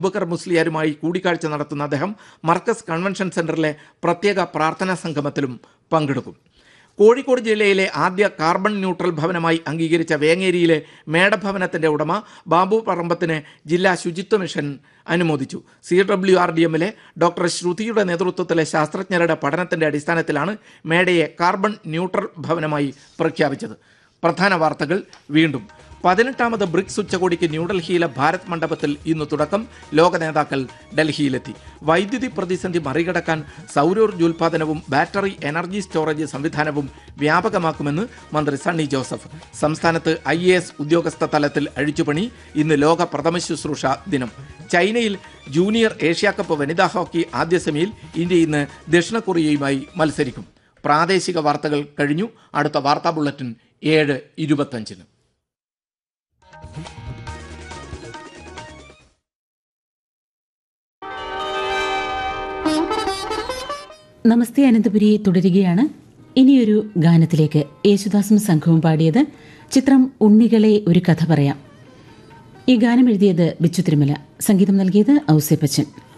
അബുബക്കർ മുസ്ലിയാരുമായി കൂടിക്കാഴ്ച നടത്തുന്ന അദ്ദേഹം മർക്കസ് കൺവെൻഷൻ സെന്ററിലെ പ്രത്യേക പ്രാർത്ഥനാ സംഗമത്തിലും പങ്കെടുക്കും കോഴിക്കോട് ജില്ലയിലെ ആദ്യ കാർബൺ ന്യൂട്രൽ ഭവനമായി അംഗീകരിച്ച വേങ്ങേരിയിലെ മേടഭവനത്തിന്റെ ഉടമ ബാബു പറമ്പത്തിന് ജില്ലാ ശുചിത്വ മിഷൻ അനുമോദിച്ചു സി ഡബ്ല്യു ആർ ഡി എമ്മിലെ ഡോക്ടർ ശ്രുതിയുടെ നേതൃത്വത്തിലെ ശാസ്ത്രജ്ഞരുടെ പഠനത്തിന്റെ അടിസ്ഥാനത്തിലാണ് മേടയെ കാർബൺ ന്യൂട്രൽ ഭവനമായി പ്രഖ്യാപിച്ചത് പ്രധാന വാർത്തകൾ വീണ്ടും പതിനെട്ടാമത് ബ്രിക്സ് ഉച്ചകോടിക്ക് ന്യൂഡൽഹിയിലെ ഭാരത് മണ്ഡപത്തിൽ ഇന്ന് തുടക്കം ലോക നേതാക്കൾ ഡൽഹിയിലെത്തി വൈദ്യുതി പ്രതിസന്ധി മറികടക്കാൻ സൗരോർജ്ജോൽപാദനവും ബാറ്ററി എനർജി സ്റ്റോറേജ് സംവിധാനവും വ്യാപകമാക്കുമെന്ന് മന്ത്രി സണ്ണി ജോസഫ് സംസ്ഥാനത്ത് ഐ എ എസ് ഉദ്യോഗസ്ഥ തലത്തിൽ അഴിച്ചുപണി ഇന്ന് ലോക പ്രഥമ ശുശ്രൂഷ ദിനം ചൈനയിൽ ജൂനിയർ ഏഷ്യാകപ്പ് വനിതാ ഹോക്കി ആദ്യ സെമിയിൽ ഇന്ത്യ ഇന്ന് ദക്ഷിണ കൊറിയയുമായി മത്സരിക്കും പ്രാദേശിക വാർത്തകൾ കഴിഞ്ഞു അടുത്ത വാർത്താ ബുള്ളറ്റിൻ ഏഴ് ഇരുപത്തഞ്ചിന് നമസ്തേ അനന്തപുരി തുടരുകയാണ് ഇനിയൊരു ഗാനത്തിലേക്ക് യേശുദാസും സംഘവും പാടിയത് ചിത്രം ഉണ്ണികളെ ഒരു കഥ പറയാം ഈ ഗാനം എഴുതിയത് ബിച്ചു തിരുമല സംഗീതം നൽകിയത് ഔസേപ്പച്ചൻ